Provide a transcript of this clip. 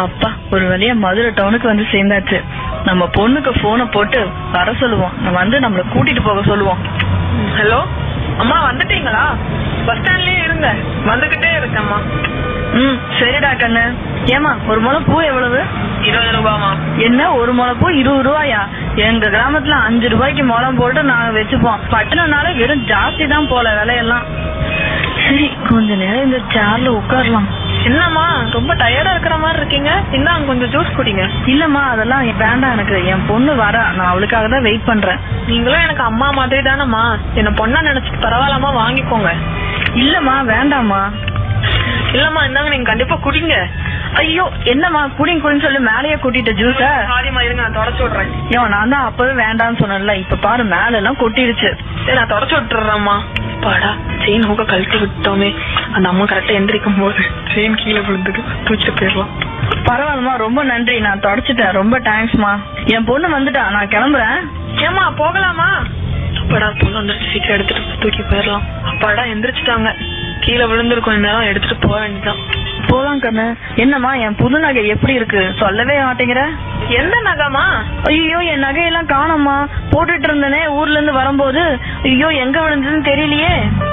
அப்பா ஒரு வழியா மதுரை டவுனுக்கு வந்து சேர்ந்தாச்சு நம்ம பொண்ணுக்கு போனை போட்டு வர சொல்லுவோம் நம்ம வந்து நம்மள கூட்டிட்டு போக சொல்லுவோம் ஹலோ அம்மா வந்துட்டீங்களா பஸ் ஸ்டாண்ட்லயே இருங்க வந்துகிட்டே இருக்கேம்மா ம் சரிடா கண்ணு ஏமா ஒரு முளை பூ எவ்வளவு இருபது ரூபாமா என்ன ஒரு முளை பூ இருபது ரூபாயா எங்க கிராமத்துல அஞ்சு ரூபாய்க்கு முளம் போட்டு நாங்க வச்சுப்போம் பட்டணம்னால வெறும் ஜாஸ்தி தான் போல விலையெல்லாம் சரி கொஞ்ச நேரம் இந்த சேர்ல உட்காரலாம் என்னம்மா ரொம்ப டயர்டா இருக்கிற மாதிரி இருக்கீங்க இந்தாங்க கொஞ்சம் ஜூஸ் குடிங்க இல்லம்மா அதெல்லாம் வேண்டாம் எனக்கு என் பொண்ணு வரா நான் அவளுக்காக தான் வெயிட் பண்றேன் நீங்களும் எனக்கு அம்மா மாதிரி தானம்மா என்ன பொண்ணா நினைச்சிட்டு பரவாயில்லாம வாங்கிக்கோங்க இல்லம்மா வேண்டாம்மா இல்லம்மா இந்தாங்க நீங்க கண்டிப்பா குடிங்க ஐயோ என்னம்மா குடிங்க குடின்னு சொல்லி மேலேயே கூட்டிட்ட ஜூஸ சாரிம்மா இருங்க நான் தொடச்சு விடுறேன் ஐயோ நான் தான் அப்பவே வேண்டாம்னு சொன்னேன்ல இப்ப பாரு மேல எல்லாம் கொட்டிடுச்சு சரி நான் தொடச்சு விட்டுறேம்மா பாடா செயின் ஹூக்க கழட்டி விட்டோமே அந்த அம்மா கரெக்டா எந்திரிக்கும் போது செயின் கீழே விழுந்துட்டு தூக்கிட்டு போயிடலாம் பரவாயில்லம்மா ரொம்ப நன்றி நான் தொடச்சிட்டேன் ரொம்ப தேங்க்ஸ்மா என் பொண்ணு வந்துட்டா நான் கிளம்புறேன் ஏமா போகலாமா அப்பாடா பொண்ணு வந்துருச்சு சீக்கிரம் எடுத்துட்டு தூக்கி போயிடலாம் அப்பாடா எந்திரிச்சிட்டாங்க கீழே விழுந்திருக்கும் இந்நேரம் எடுத்துட்டு போக வேண்டியதான் போலாம் கண்ணு என்னம்மா என் புது நகை எப்படி இருக்கு சொல்லவே மாட்டேங்கிற எந்த நகைமா ஐயோ என் நகையெல்லாம் காணோம்மா போட்டுட்டு இருந்தனே ஊர்ல இருந்து வரும்போது ஐயோ எங்க விழுந்ததுன்னு தெரியலையே